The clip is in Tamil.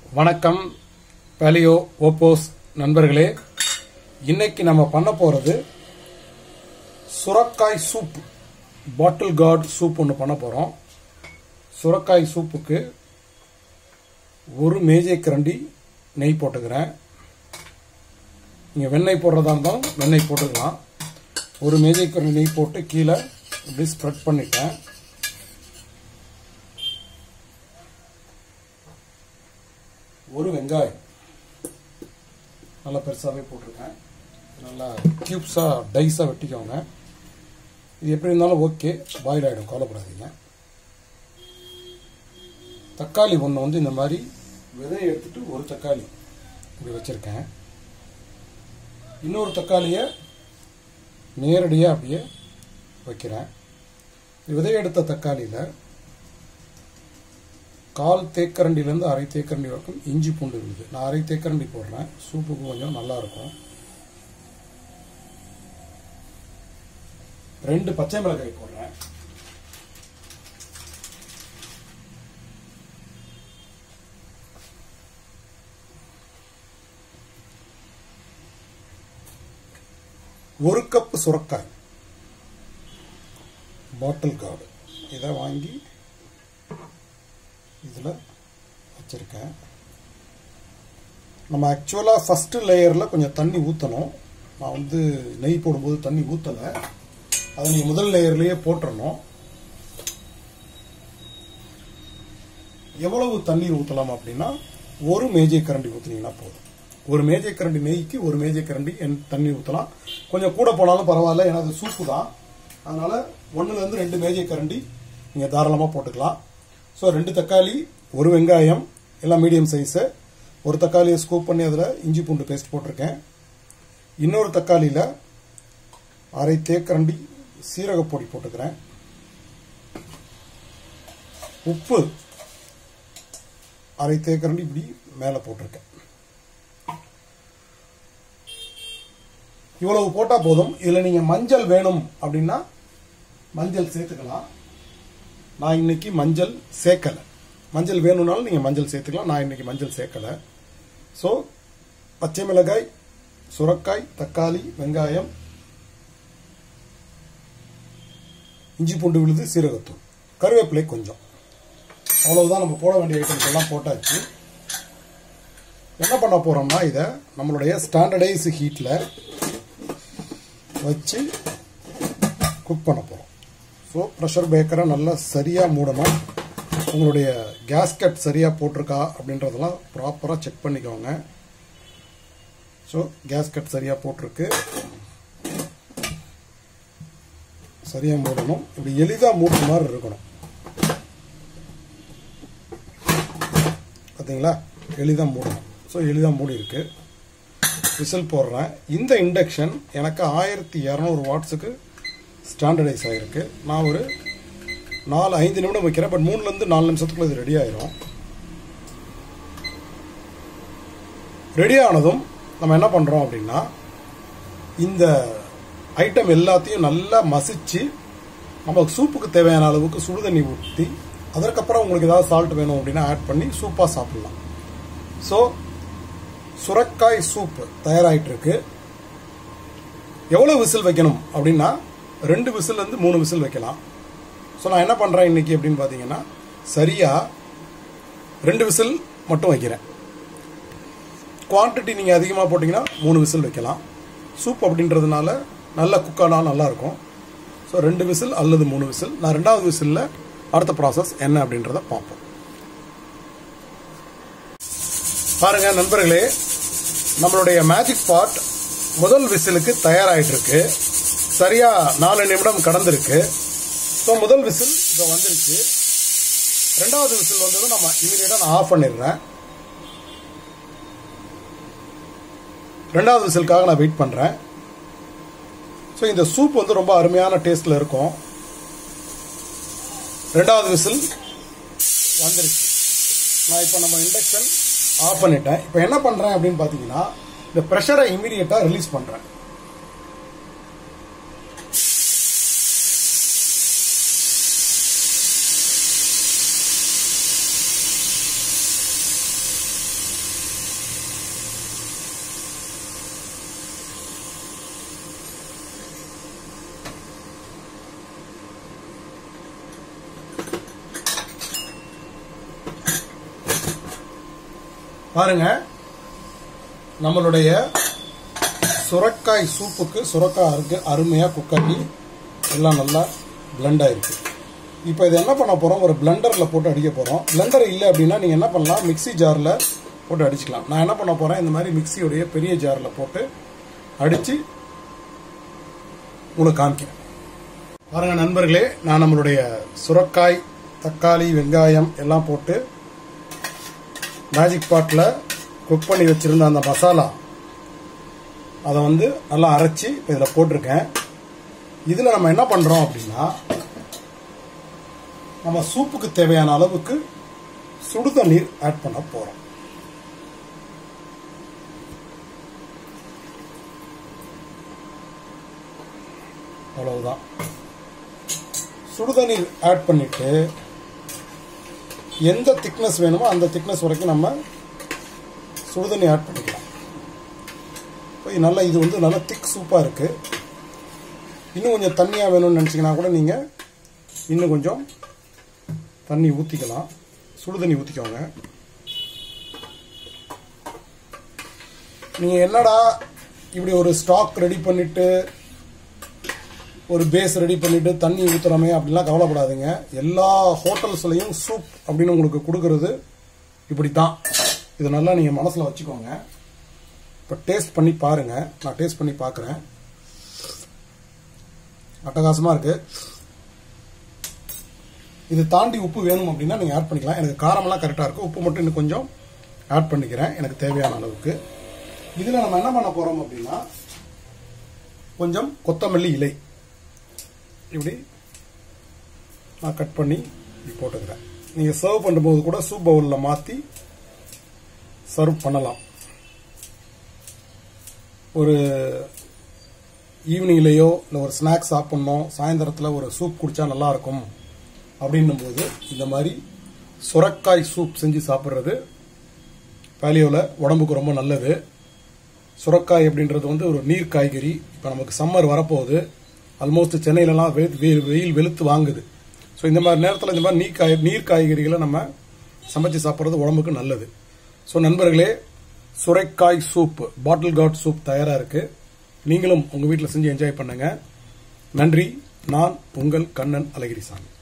வணக்கம் பேலியோ ஓப்போஸ் நண்பர்களே இன்னைக்கு நம்ம பண்ண போறது சுரக்காய் சூப் பாட்டில் கார்டு சூப் ஒன்று பண்ண போறோம் சுரக்காய் சூப்புக்கு ஒரு மேஜை கரண்டி நெய் போட்டுக்கிறேன் நீங்கள் வெண்ணெய் போடுறதா இருந்தாலும் வெண்ணெய் போட்டுக்கலாம் ஒரு மேஜை கரண்டி நெய் போட்டு கீழே இப்படி ஸ்ப்ரெட் பண்ணிட்டேன் ஒரு வெங்காயம் நல்லா பெருசாகவே போட்டிருக்கேன் நல்லா க்யூப்ஸாக டைஸாக வெட்டிக்கோங்க இது எப்படி இருந்தாலும் ஓகே பாயில் ஆகிடும் கவலைப்படாதீங்க தக்காளி ஒன்று வந்து இந்த மாதிரி விதையை எடுத்துட்டு ஒரு தக்காளி இப்படி வச்சுருக்கேன் இன்னொரு தக்காளியை நேரடியாக அப்படியே வைக்கிறேன் விதையை எடுத்த தக்காளியில் கால் தேக்கரண்டிலேருந்து அரை தேக்கரண்டி வரைக்கும் இஞ்சி பூண்டு இருக்குது நான் அரை தேக்கரண்டி போடுறேன் சூப்புக்கு கொஞ்சம் நல்லா இருக்கும் ரெண்டு பச்சை மிளகாய் போடுறேன் ஒரு கப் சுரக்காய் பாட்டில் கார்டு இதை வாங்கி இதில் வச்சுருக்கேன் நம்ம ஆக்சுவலாக ஃபஸ்ட்டு லேயரில் கொஞ்சம் தண்ணி ஊற்றணும் நான் வந்து நெய் போடும்போது தண்ணி ஊற்றலை அதை நீங்கள் முதல் லேயர்லேயே போட்டுறணும் எவ்வளவு தண்ணீர் ஊற்றலாம் அப்படின்னா ஒரு மேஜை கரண்டி ஊற்றுனீங்கன்னா போதும் ஒரு மேஜை கரண்டி நெய்க்கு ஒரு மேஜை கரண்டி தண்ணி ஊற்றலாம் கொஞ்சம் கூட போனாலும் பரவாயில்ல ஏன்னா அது சூப்பு தான் அதனால் ஒன்றுலேருந்து ரெண்டு மேஜை கரண்டி நீங்கள் தாராளமாக போட்டுக்கலாம் ஸோ ரெண்டு தக்காளி ஒரு வெங்காயம் எல்லாம் மீடியம் சைஸு ஒரு தக்காளியை ஸ்கூப் பண்ணி அதில் இஞ்சி பூண்டு பேஸ்ட் போட்டிருக்கேன் இன்னொரு தக்காளியில் அரை தேக்கரண்டி சீரகப்பொடி போட்டுக்கிறேன் உப்பு அரை தேக்கரண்டி இப்படி மேலே போட்டிருக்கேன் இவ்வளவு போட்டால் போதும் இதில் நீங்கள் மஞ்சள் வேணும் அப்படின்னா மஞ்சள் சேர்த்துக்கலாம் நான் இன்னைக்கு மஞ்சள் சேர்க்கலை மஞ்சள் வேணும்னாலும் நீங்கள் மஞ்சள் சேர்த்துக்கலாம் நான் இன்னைக்கு மஞ்சள் சேர்க்கலை ஸோ பச்சை மிளகாய் சுரக்காய் தக்காளி வெங்காயம் இஞ்சி பூண்டு விழுது சீரகத்தூள் கருவேப்பிலை கொஞ்சம் அவ்வளவுதான் நம்ம போட வேண்டிய ஐட்டம்ஸ் எல்லாம் போட்டாச்சு என்ன பண்ண போறோம்னா இதை நம்மளுடைய ஸ்டாண்டர்டைஸ் ஹீட்டில் வச்சு குக் பண்ண போகிறோம் ஸோ ப்ரெஷர் பேக்கரை நல்லா சரியாக மூடணும் உங்களுடைய கேஸ்கட் சரியாக போட்டிருக்கா அப்படின்றதெல்லாம் ப்ராப்பராக செக் பண்ணிக்கோங்க ஸோ கேஸ்கட் சரியாக போட்டிருக்கு சரியாக மூடணும் இப்படி எளிதாக மூடுற மாதிரி இருக்கணும் பார்த்தீங்களா எளிதாக மூடணும் ஸோ எளிதாக மூடி இருக்கு விசில் போடுறேன் இந்த இண்டக்ஷன் எனக்கு ஆயிரத்தி இரநூறு வாட்ஸுக்கு ஸ்டாண்டர்டைஸ் ஆகிருக்கு நான் ஒரு நாலு ஐந்து நிமிடம் வைக்கிறேன் பட் மூணுலேருந்து நாலு நிமிஷத்துக்குள்ள இது ரெடி ஆயிரும் ரெடி ஆனதும் நம்ம என்ன பண்ணுறோம் அப்படின்னா இந்த ஐட்டம் எல்லாத்தையும் நல்லா மசிச்சு நமக்கு சூப்புக்கு தேவையான அளவுக்கு சுடு தண்ணி ஊற்றி அதற்கப்புறம் உங்களுக்கு ஏதாவது சால்ட் வேணும் அப்படின்னா ஆட் பண்ணி சூப்பாக சாப்பிடலாம் ஸோ சுரக்காய் சூப் தயாராகிட்டு இருக்கு எவ்வளோ விசில் வைக்கணும் அப்படின்னா ரெண்டு விசில்லேருந்து மூணு விசில் வைக்கலாம் ஸோ நான் என்ன பண்ணுறேன் இன்னைக்கு அப்படின்னு பார்த்தீங்கன்னா சரியாக ரெண்டு விசில் மட்டும் வைக்கிறேன் குவான்டிட்டி நீங்கள் அதிகமாக போட்டிங்கன்னா மூணு விசில் வைக்கலாம் சூப் அப்படின்றதுனால நல்ல குக்கானால் நல்லாயிருக்கும் ஸோ ரெண்டு விசில் அல்லது மூணு விசில் நான் ரெண்டாவது விசிலில் அடுத்த ப்ராசஸ் என்ன அப்படின்றத பார்ப்போம் பாருங்க நண்பர்களே நம்மளுடைய மேஜிக் பாட் முதல் விசிலுக்கு தயாராகிட்டு இருக்கு சரியா நாலு நிமிடம் கடந்திருக்கு ஸோ முதல் விசில் இப்போ வந்துருச்சு ரெண்டாவது விசில் வந்ததும் நம்ம இமீடியட்டாக நான் ஆஃப் பண்ணிடுறேன் ரெண்டாவது விசிலுக்காக நான் வெயிட் பண்ணுறேன் ஸோ இந்த சூப் வந்து ரொம்ப அருமையான டேஸ்ட்டில் இருக்கும் ரெண்டாவது விசில் வந்துருச்சு நான் இப்போ நம்ம இண்டக்ஷன் ஆஃப் பண்ணிட்டேன் இப்போ என்ன பண்ணுறேன் அப்படின்னு பார்த்தீங்கன்னா இந்த ப்ரெஷரை இமீடியட்டாக ரிலீஸ் பண்ணுறேன் பாருங்க நம்மளுடைய சுரக்காய் சூப்புக்கு சுரக்காய் அருக்கு அருமையாக குக்காக்கி எல்லாம் நல்லா பிளெண்ட் ஆயிருக்கு இப்போ இது என்ன பண்ண போகிறோம் ஒரு பிளெண்டரில் போட்டு அடிக்க போகிறோம் பிளெண்டர் இல்லை அப்படின்னா நீங்கள் என்ன பண்ணலாம் மிக்ஸி ஜாரில் போட்டு அடிச்சுக்கலாம் நான் என்ன பண்ண போகிறேன் இந்த மாதிரி மிக்ஸியுடைய பெரிய ஜாரில் போட்டு அடித்து உங்களுக்கு காமிக்கிறேன் பாருங்க நண்பர்களே நான் நம்மளுடைய சுரக்காய் தக்காளி வெங்காயம் எல்லாம் போட்டு மேஜிக் பாட்டில் குக் பண்ணி வச்சிருந்த அந்த மசாலா அதை வந்து நல்லா அரைச்சி இப்போ இதில் போட்டிருக்கேன் இதில் நம்ம என்ன பண்ணுறோம் அப்படின்னா நம்ம சூப்புக்கு தேவையான அளவுக்கு சுடு தண்ணீர் ஆட் பண்ண போகிறோம் அவ்வளவுதான் சுடு தண்ணீர் ஆட் பண்ணிட்டு எந்த திக்னஸ் வேணுமோ அந்த திக்னஸ் வரைக்கும் நம்ம சுடு தண்ணி ஆட் பண்ணிக்கலாம் இப்போ நல்லா இது வந்து நல்லா திக் சூப்பாக இருக்குது இன்னும் கொஞ்சம் தண்ணியாக வேணும்னு நினச்சிங்கன்னா கூட நீங்கள் இன்னும் கொஞ்சம் தண்ணி ஊற்றிக்கலாம் சுடு தண்ணி ஊற்றிக்கோங்க நீங்கள் என்னடா இப்படி ஒரு ஸ்டாக் ரெடி பண்ணிட்டு ஒரு பேஸ் ரெடி பண்ணிட்டு தண்ணி ஊற்றுறோமே அப்படிலாம் கவலைப்படாதீங்க எல்லா ஹோட்டல்ஸ்லையும் சூப் அப்படின்னு உங்களுக்கு கொடுக்கறது இப்படி தான் இது நல்லா நீங்கள் மனசில் வச்சுக்கோங்க இப்போ டேஸ்ட் பண்ணி பாருங்க நான் டேஸ்ட் பண்ணி பார்க்குறேன் அட்டகாசமாக இருக்கு இது தாண்டி உப்பு வேணும் அப்படின்னா நீங்கள் ஆட் பண்ணிக்கலாம் எனக்கு காரமெல்லாம் கரெக்டாக இருக்கு உப்பு மட்டும் இன்னும் கொஞ்சம் ஆட் பண்ணிக்கிறேன் எனக்கு தேவையான அளவுக்கு இதில் நம்ம என்ன பண்ண போகிறோம் அப்படின்னா கொஞ்சம் கொத்தமல்லி இலை இப்படி நான் கட் பண்ணி இப்படி போட்டுக்கிறேன் நீங்கள் சர்வ் பண்ணும்போது கூட சூப் பவுலில் மாற்றி சர்வ் பண்ணலாம் ஒரு ஈவினிங்லேயோ இல்லை ஒரு ஸ்நாக்ஸ் சாப்பிட்ணும் சாயந்தரத்தில் ஒரு சூப் குடித்தா நல்லாயிருக்கும் அப்படின்னும் போது இந்த மாதிரி சுரக்காய் சூப் செஞ்சு சாப்பிட்றது பேலியோவில் உடம்புக்கு ரொம்ப நல்லது சுரக்காய் அப்படின்றது வந்து ஒரு நீர் காய்கறி இப்போ நமக்கு சம்மர் வரப்போகுது ஆல்மோஸ்ட் சென்னையிலலாம் வெயில் வெளுத்து வாங்குது ஸோ இந்த மாதிரி நேரத்தில் இந்த மாதிரி நீர் காய் நீர் காய்கறிகளை நம்ம சமைச்சு சாப்பிட்றது உடம்புக்கு நல்லது ஸோ நண்பர்களே சுரைக்காய் சூப் பாட்டில் காட் சூப் தயாராக இருக்கு நீங்களும் உங்கள் வீட்டில் செஞ்சு என்ஜாய் பண்ணுங்க நன்றி நான் உங்கள் கண்ணன் அழகிரிசாமி